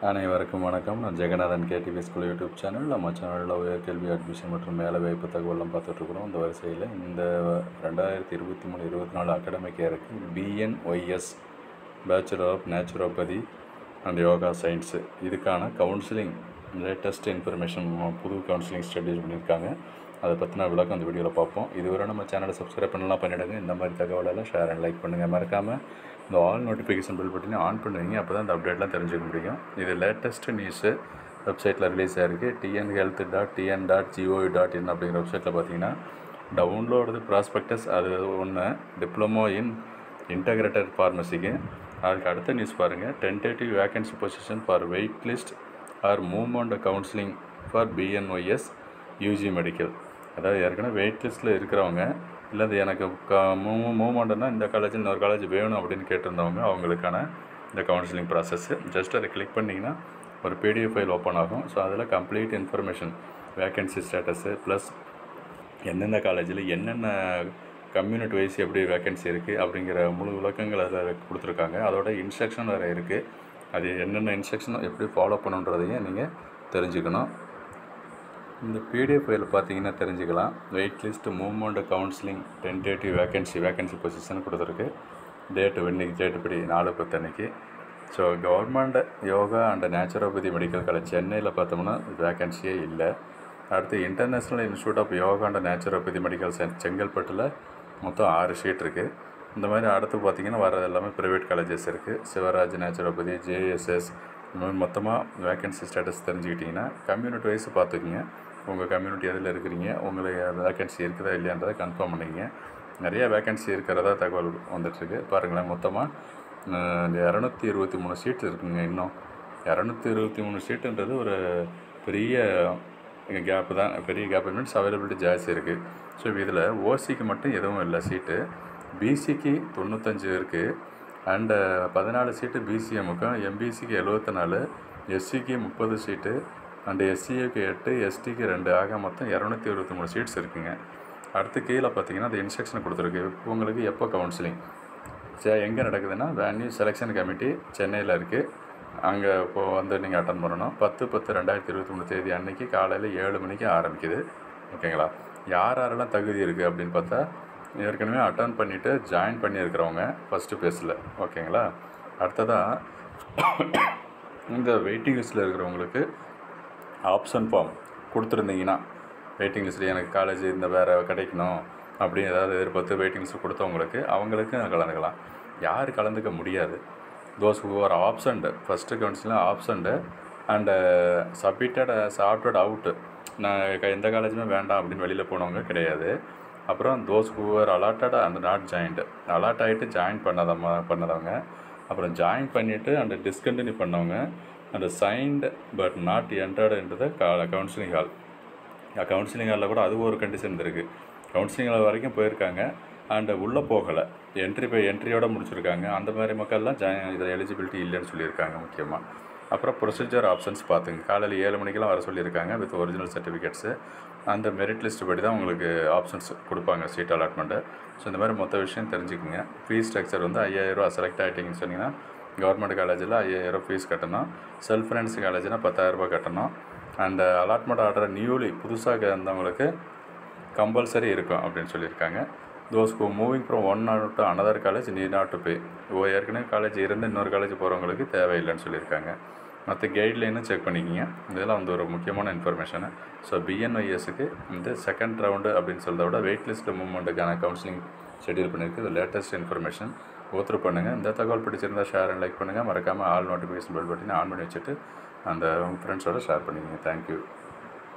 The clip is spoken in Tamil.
அனைவருக்கும் வணக்கம் நான் Jagannathan KTV school YouTube channel நம்ம சேனலில் உயர்கல்வி அட்மிஷன் மற்றும் வேலைவாய்ப்பு தகவலாம் பார்த்துட்ருக்குறோம் இந்த வரிசையில் இந்த ரெண்டாயிரத்தி இருபத்தி மூணு இருபத்தி நாலு அகாடமிக் இயருக்கு BNYS bachelor of naturopathy and yoga science இதுக்கான கவுன்சிலிங் லேட்டஸ்ட் இன்ஃபர்மேஷன் புது கவுன்சிலிங் ஸ்டடீஸ் பண்ணியிருக்காங்க அதை பற்றின விளக்கம் அந்த வீடியோவில் பார்ப்போம் இதுவரை நம்ம சேனலை சப்ஸ்கிரைப் பண்ணலாம் பண்ணிவிடுங்க இந்த மாதிரி தகவலெல்லாம் ஷேர் அண்ட் லைக் பண்ணுங்கள் மறக்காமல் இந்த ஆல் நோட்டிஃபிகேஷன் பில் பட்டினி ஆன் பண்ணுவீங்க அப்போ தான் இந்த அப்டேட்லாம் தெரிஞ்சுக்க முடியும் இது லேட்டஸ்ட் நியூஸு வெப்சைட்டில் ரிலீஸ் ஆகிருக்கு TN health dot TN dot GOV dot in அப்படிங்கிற வெப்சைட்டில் பார்த்தீங்கன்னா டவுன்லோடு ப்ராஸ்பெக்டஸ் அது ஒன்று டிப்ளமோ இன் இன்டகிரேட்டட் ஃபார்மசிக்கு அதுக்கு அடுத்த நியூஸ் பாருங்கள் tentative vacancy position for wait list or movement counselling for BNYS UG medical அதாவது ஏற்கனவே வெயிட் லிஸ்ட்டில் இருக்கிறவங்க இல்லை இது எனக்கு க மூவ் மூவ்மெண்ட்னா இந்த காலேஜ் இன்னொரு காலேஜ் வேணும் அப்படின்னு கேட்டிருந்தவங்க அவங்களுக்கான இந்த கவுன்சிலிங் ப்ராசஸ்ஸு ஜஸ்ட் அதை கிளிக் பண்ணிங்கன்னா ஒரு பிடிஎஃப் ஃபைல் ஓப்பன் ஆகும் ஸோ அதில் complete information vacancy status plus எந்தெந்த காலேஜில் என்னென்ன கம்யூனிட்டி வைஸ் எப்படி வேகன்சி இருக்குது அப்படிங்கிற முழு விளக்கங்கள் அதில் கொடுத்துருக்காங்க அதோட இன்ஸ்ட்ரக்ஷன் வேறு இருக்குது அது என்னென்ன இன்ஸ்ட்ரக்ஷன் எப்படி ஃபாலோ பண்ணுன்றதையும் நீங்கள் தெரிஞ்சுக்கணும் இந்த பிடிஎஃப் ஃபைல் பார்த்தீங்கன்னா தெரிஞ்சுக்கலாம் wait list movement counselling tentative vacancy vacancy position கொடுத்துருக்கு டேட்டு இன்னைக்கு டேட்டு படி நாலு பத்து அன்னைக்கு so government yoga and naturopathy medical college சென்னையில் பார்த்தோம்னா வேகன்சியே இல்லை அடுத்து international institute of yoga and naturopathy medical science செங்கல்பட்டில் மொத்தம் ஆறு ஷீட் இருக்குது இந்த மாதிரி அடுத்து பார்த்திங்கன்னா வர எல்லாமே ப்ரைவேட் காலேஜஸ் இருக்குது சிவராஜ் நேச்சுரோபதி ஜேஎஸ்எஸ் இந்த மாதிரி மொத்தமாக வேகன்சி ஸ்டேட்டஸ் தெரிஞ்சுக்கிட்டிங்கன்னா கம்யூனிட்டி வைஸ் பார்த்துக்குங்க உங்கள் கம்யூனிட்டி எதில் இருக்கிறீங்க உங்களுக்கு வேகன்சி இருக்குதா இல்லையான்றதை கன்ஃபார்ம் பண்ணிங்க நிறைய வேகன்சி இருக்கிறதா தகவல் வந்துட்டுருக்கு பாருங்களேன் மொத்தமாக இரநூத்தி இருபத்தி மூணு சீட் இருக்குங்க இன்னும் இரநூத்தி இருபத்தி மூணு சீட்டுன்றது ஒரு பெரிய கேப்பு தான் பெரிய கேப் மீன்ஸ் அவைலபிலிட்டி ஜாஸ்தி இருக்குது ஸோ இதில் ஓசிக்கு மட்டும் எதுவும் இல்லை சீட்டு பிசிக்கு தொண்ணூத்தஞ்சு இருக்குது அண்டு பதினாலு சீட்டு பிசிஎம்முக்கும் எம்பிசிக்கு எழுபத்தி நாலு எஸ்சிக்கு முப்பது சீட்டு அண்டு எஸ்சிஏக்கு எட்டு எஸ்டிக்கு ரெண்டு ஆக மொத்தம் இரநூத்தி இருபத்தி மூணு சீட்ஸ் இருக்குங்க அடுத்து கீழே பார்த்தீங்கன்னா அந்த இன்ஸ்ட்ரக்ஷன் கொடுத்துருக்கு உங்களுக்கு எப்போ கவுன்சிலிங் சரி எங்கே நடக்குதுன்னா வேன்யூ செலெக்ஷன் கமிட்டி சென்னையில் இருக்குது அங்கே இப்போது வந்து நீங்கள் அட்டன் பண்ணணும் பத்து பத்து ரெண்டாயிரத்தி இருபத்தி மூணு தேதி அன்னைக்கு காலையில் ஏழு மணிக்கு ஆரம்பிக்குது ஓகேங்களா யார் யாரெல்லாம் தகுதி இருக்குது அப்படின்னு பார்த்தா ஏற்கனவே அட்டன் பண்ணிவிட்டு ஜாயின் பண்ணியிருக்கிறவங்க ஃபஸ்ட்டு பேஸில் ஓகேங்களா அடுத்ததாக இந்த வெயிட்டிங் லிஸ்ட்டில் இருக்கிறவங்களுக்கு ஆப்ஷன் ஃபார்ம் கொடுத்துருந்தீங்கன்னா வெயிட்டிங் லிஸ்ட்டில் எனக்கு காலேஜ் இந்த வேறு கிடைக்கணும் அப்படின்னு ஏதாவது எதிர்பார்த்து வெயிட்டிங் லிஸ்ட் கொடுத்தவங்களுக்கு அவங்களுக்கு கலந்துக்கலாம் யார் கலந்துக்க முடியாது those who are absent first கவுன்சிலில் absent and submitted opted out நான் எந்த காலேஜுமே வேண்டாம் அப்படின்னு வெளியில் போனவங்க கிடையாது அப்புறம் those who are allotted and not joined allot ஆகிட்டு ஜாயின் பண்ணாதமா பண்ணதவங்க அப்புறம் ஜாயின் பண்ணிவிட்டு அண்ட் டிஸ்கண்டினியூ பண்ணவங்க அண்ட் சைன்டு பட் நாட் என்டர்டுன்றது கா கவுன்சிலிங் ஹால் கவுன்சிலிங் ஹாலில் கூட அது ஒரு கண்டிஷன் இருக்குது கவுன்சிலிங் ஹால் வரைக்கும் போயிருக்காங்க அண்டு உள்ளே போகலை என்ட்ரி போய் என்ட்ரியோடு முடிச்சிருக்காங்க அந்த மாதிரி மக்கள்லாம் ஜாயின் இதில் எலிஜிபிலிட்டி இல்லைன்னு சொல்லியிருக்காங்க முக்கியமாக அப்புறம் ப்ரொசீஜர் ஆப்ஷன்ஸ் பார்த்துங்க காலையில் ஏழு மணிக்கெல்லாம் வர சொல்லியிருக்காங்க வித் ஒரிஜினல் சர்டிஃபிகேட்ஸு அந்த மெரிட் லிஸ்ட் படி தான் உங்களுக்கு ஆப்ஷன்ஸ் கொடுப்பாங்க சீட் அலாட்மெண்ட்டு ஸோ இந்த மாதிரி மொத்த விஷயம் தெரிஞ்சுக்குங்க ஃபீஸ் ஸ்ட்ரக்சர் வந்து ஐயாயிரரூவா செலக்ட் ஆகிட்டிங்கன்னு சொன்னீங்கன்னா கவர்மெண்ட் காலேஜில் ஐயாயிரம் ஃபீஸ் கட்டணும் செல்ஃப் ஃபைனான்ஸ் காலேஜ்னால் பத்தாயிரரூபா கட்டணும் அண்ட் அலாட்மெண்ட் ஆர்டர் நியூலி புதுசாக இருந்தவங்களுக்கு கம்பல்சரி இருக்கும் அப்படின்னு சொல்லியிருக்காங்க those who moving from one not to another college need not to pay ஓ ஏற்கனவே காலேஜ் இருந்து இன்னொரு காலேஜ் போகிறவங்களுக்கு தேவையில்லைன்னு சொல்லியிருக்காங்க மற்ற கைட்லைனும் செக் பண்ணிக்கிங்க இதெல்லாம் வந்து ஒரு முக்கியமான இன்ஃபர்மேஷனு ஸோ பிஎன்ஒய்எஸ்க்கு இந்த செகண்ட் ரவுண்டு அப்படின்னு சொல்கிறத விட வெயிட் லிஸ்ட் மூவ்மெண்ட்டுக்கான கவுன்சிலிங் ஷெடியூல் பண்ணியிருக்கு இது லேட்டஸ்ட் இன்ஃபர்மேஷன் ஒருத்தர் பண்ணுங்கள் இந்த தகவல் பிடிச்சிருந்தால் ஷேர் அண்ட் லைக் பண்ணுங்கள் மறக்காமல் ஆல் நோட்டிஃபிகேஷன் பெல் பட்டினை ஆன் பண்ணி வச்சுட்டு அந்த உங்கள் ஃப்ரெண்ட்ஸோட ஷேர் பண்ணிக்கங்க தேங்க்யூ